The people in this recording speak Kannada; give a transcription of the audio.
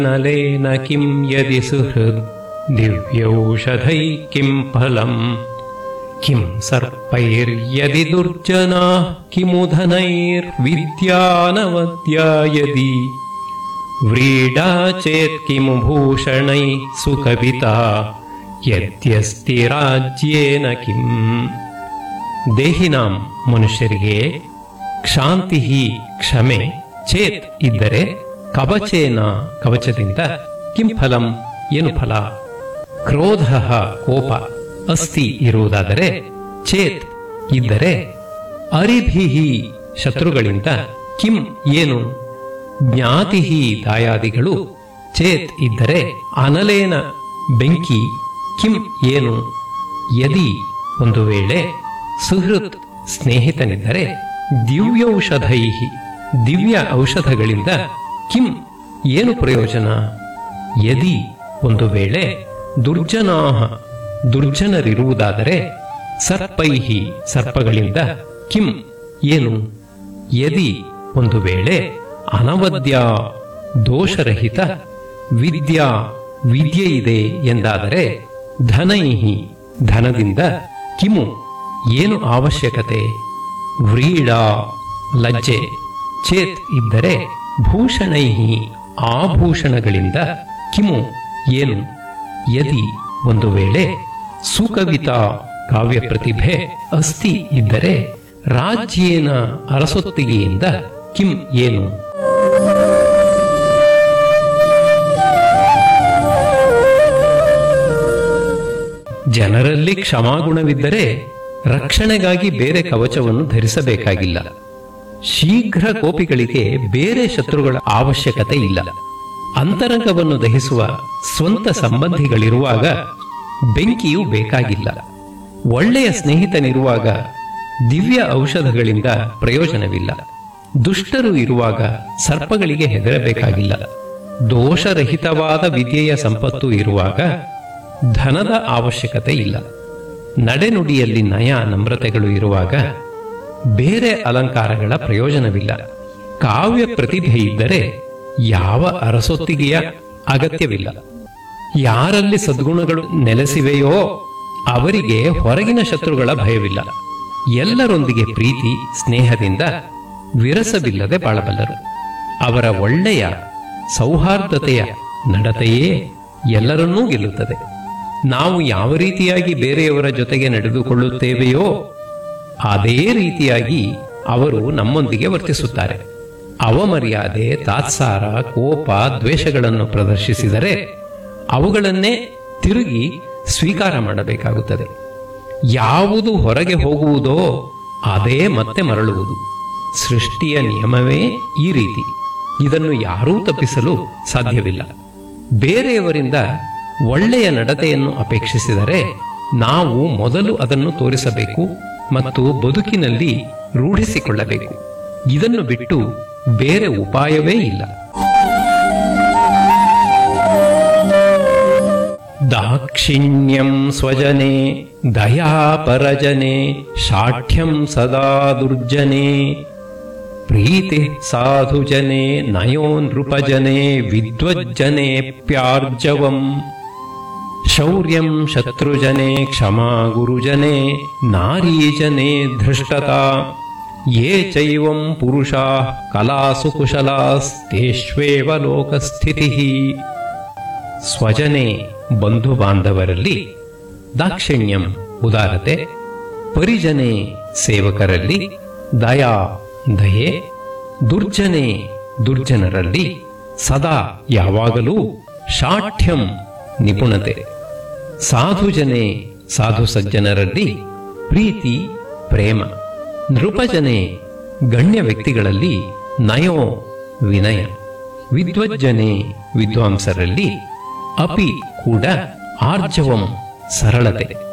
ನಲೇನ ಕಿಂ ಯದಿ ಸುಹೃದ್ ದಿವ್ಯೌಷಧೈ ಕಿಂ ಫಲಂ ಕಿಂ ಸರ್ಪೈರ್ಯದಿ ದುರ್ಜನಾ ಕಿಮುಧನೈರ್ವಿದ್ಯಾನವದ್ಯಾ ಯದಿ ವ್ರೀಡಾ ಚೇತ್ ಕಿಮು ಭೂಷಣೈ ಸುಕವಿತಾ ಯದ್ಯಸ್ತಿ ರಾಜ್ಯೇನ ಕಿಂ ದೇಹಿನಾಂ ಮನುಷ್ಯರಿಗೆ ಕ್ಷಾಂತಿ ಕ್ಷಮೆ ಚೇತ್ ಇದ್ದರೆ ಕವಚೇನ ಕವಚದಿಂದ ಕಿಂ ಫಲಂ ಏನು ಫಲ ಕ್ರೋಧ ಕೋಪ ಅಸ್ತಿ ಇರುವುದಾದರೆ ಚೇತ್ ಇದ್ದರೆ ಅರಿಭಿಹಿ ಶತ್ರುಗಳಿಂದ ಕಿಂ ಏನು ಜ್ಞಾತಿ ದಾಯಾದಿಗಳು ಚೇತ್ ಇದ್ದರೆ ಅನಲೇನ ಬೆಂಕಿ ಕಿಂ ಏನು ಯದಿ ಒಂದು ವೇಳೆ ಸುಹೃತ್ ಸ್ನೇಹಿತನಿದ್ದರೆ ದಿವ್ಯೌಷಧೈ ದಿವ್ಯ ಔಷಧಗಳಿಂದ ಕಿಂ ಏನು ಪ್ರಯೋಜನ ಯದಿ ಒಂದು ವೇಳೆ ದುರ್ಜನಾಹ ದುರ್ಜನರಿರುವುದಾದರೆ ಸರ್ಪೈಹಿ ಸರ್ಪಗಳಿಂದ ಕಿಂ ಏನು ಯದಿ ಒಂದು ವೇಳೆ ಅನವದ್ಯ ದೋಷರಹಿತ ವಿದ್ಯಾ ವಿದ್ಯೆ ಇದೆ ಎಂದಾದರೆ ಧನೈಹಿ ಧನದಿಂದ ಕಿಮು ಏನು ಅವಶ್ಯಕತೆ ವ್ರೀಡ ಲಜ್ಜೆ ಚೇತ್ ಇದ್ದರೆ ಭೂಷಣೈಹಿ ಆಭೂಷಣಗಳಿಂದ ಕಿಮು ಏನು ಯದಿ ಒಂದು ವೇಳೆ ಸುಕವಿತಾ ಕಾವ್ಯ ಪ್ರತಿಭೆ ಅಸ್ತಿ ಇದ್ದರೆ ರಾಜ್ಯೇನ ಅರಸೊತ್ತಿಗೆಯಿಂದ ಕಿಂ ಏನು ಜನರಲ್ಲಿ ಕ್ಷಮಾಗುಣವಿದ್ದರೆ ರಕ್ಷಣೆಗಾಗಿ ಬೇರೆ ಕವಚವನ್ನು ಧರಿಸಬೇಕಾಗಿಲ್ಲ ಶೀಘ್ರ ಕೋಪಿಗಳಿಗೆ ಬೇರೆ ಶತ್ರುಗಳ ಅವಶ್ಯಕತೆ ಇಲ್ಲ ಅಂತರಂಗವನ್ನು ದಹಿಸುವ ಸ್ವಂತ ಸಂಬಂಧಿಗಳಿರುವಾಗ ಬೆಂಕಿಯು ಬೇಕಾಗಿಲ್ಲ ಒಳ್ಳೆಯ ಸ್ನೇಹಿತನಿರುವಾಗ ದಿವ್ಯ ಔಷಧಗಳಿಂದ ಪ್ರಯೋಜನವಿಲ್ಲ ದುಷ್ಟರು ಇರುವಾಗ ಸರ್ಪಗಳಿಗೆ ಹೆದರಬೇಕಾಗಿಲ್ಲ ದೋಷರಹಿತವಾದ ವಿದ್ಯೆಯ ಸಂಪತ್ತು ಇರುವಾಗ ಧನದ ಅವಶ್ಯಕತೆ ಇಲ್ಲ ನಡೆನುಡಿಯಲ್ಲಿ ನಯ ನಮ್ರತೆಗಳು ಇರುವಾಗ ಬೇರೆ ಅಲಂಕಾರಗಳ ಪ್ರಯೋಜನವಿಲ್ಲ ಕಾವ್ಯ ಪ್ರತಿಭೆ ಇದ್ದರೆ ಯಾವ ಅರಸೊತ್ತಿಗೆಯ ಅಗತ್ಯವಿಲ್ಲ ಯಾರಲ್ಲಿ ಸದ್ಗುಣಗಳು ನೆಲೆಸಿವೆಯೋ ಅವರಿಗೆ ಹೊರಗಿನ ಶತ್ರುಗಳ ಭಯವಿಲ್ಲ ಎಲ್ಲರೊಂದಿಗೆ ಪ್ರೀತಿ ಸ್ನೇಹದಿಂದ ವಿರಸವಿಲ್ಲದೆ ಬಾಳಬಲ್ಲರು ಅವರ ಒಳ್ಳೆಯ ಸೌಹಾರ್ದತೆಯ ನಡತೆಯೇ ಎಲ್ಲರನ್ನೂ ಗೆಲ್ಲುತ್ತದೆ ನಾವು ಯಾವ ರೀತಿಯಾಗಿ ಬೇರೆಯವರ ಜೊತೆಗೆ ನಡೆದುಕೊಳ್ಳುತ್ತೇವೆಯೋ ಅದೇ ರೀತಿಯಾಗಿ ಅವರು ನಮ್ಮೊಂದಿಗೆ ವರ್ತಿಸುತ್ತಾರೆ ಅವಮರ್ಯಾದೆ ತಾತ್ಸಾರ ಕೋಪ ದ್ವೇಷಗಳನ್ನು ಪ್ರದರ್ಶಿಸಿದರೆ ಅವುಗಳನ್ನೇ ತಿರುಗಿ ಸ್ವೀಕಾರ ಮಾಡಬೇಕಾಗುತ್ತದೆ ಯಾವುದು ಹೊರಗೆ ಹೋಗುವುದೋ ಅದೇ ಮತ್ತೆ ಮರಳುವುದು ಸೃಷ್ಟಿಯ ನಿಯಮವೇ ಈ ರೀತಿ ಇದನ್ನು ಯಾರೂ ತಪ್ಪಿಸಲು ಸಾಧ್ಯವಿಲ್ಲ ಬೇರೆಯವರಿಂದ ಒಳ್ಳೆಯ ನಡತೆಯನ್ನು ಅಪೇಕ್ಷಿಸಿದರೆ ನಾವು ಮೊದಲು ಅದನ್ನು ತೋರಿಸಬೇಕು ಮತ್ತು ಬದುಕಿನಲ್ಲಿ ರೂಢಿಸಿಕೊಳ್ಳಬೇಕು ಇದನ್ನು ಬಿಟ್ಟು ಬೇರೆ ಉಪಾಯವೇ ಇಲ್ಲ ದಾಕ್ಷಿಣ್ಯಂ ಸ್ವಜನೆ ದಯಾಪರಜನೆ ಶಾಠ್ಯಂ ಸದಾ ದುರ್ಜನೆ ಪ್ರೀತಿ ಸಾಧುಜನೆ ನಯೋ ನೃಪಜನೆ ವಿದ್ವಜ್ಜನೆಪ್ಯಾರ್ಜವಂ ಶೌರ್ಯಂ ಶತ್ರುಜನೆ ಕ್ಷಮಾ ಗುರುಜನೆ ನಾರೀಜನೆ ಧೃಷ್ಟತಾ ಯೇ ಚೈವಂ ಪುರುಷಾ ಕಲಾಸು ಕುಶಲಾಸ್ತೇಷ್ವೇವ ಲೋಕಸ್ಥಿತಿ ಸ್ವಜನೆ ಬಂಧು ಬಾಂಧವರಲ್ಲಿ ದಾಕ್ಷಿಣ್ಯಂ ಉದಾರತೆ ಪರಿಜನೆ ಸೇವಕರಲ್ಲಿ ದಯಾ ದಯೆ ದುರ್ಜನೆ ದುರ್ಜನರಲ್ಲಿ ಸದಾ ಯಾವಾಗಲೂ ಶಾಠ್ಯಂ ನಿಪುಣತೆ ಸಾಧುಜನೆ ಸಾಧು ಸಜ್ಜನರಲ್ಲಿ ಪ್ರೀತಿ ಪ್ರೇಮ ನೃಪಜನೆ ಗಣ್ಯ ವ್ಯಕ್ತಿಗಳಲ್ಲಿ ನಯೋ ವಿನಯ ವಿದ್ವಜ್ಜನೆ ವಿದ್ವಾಂಸರಲ್ಲಿ ಅಪಿ ಕೂಡ ಆರ್ಜವಂ ಸರಳತೆ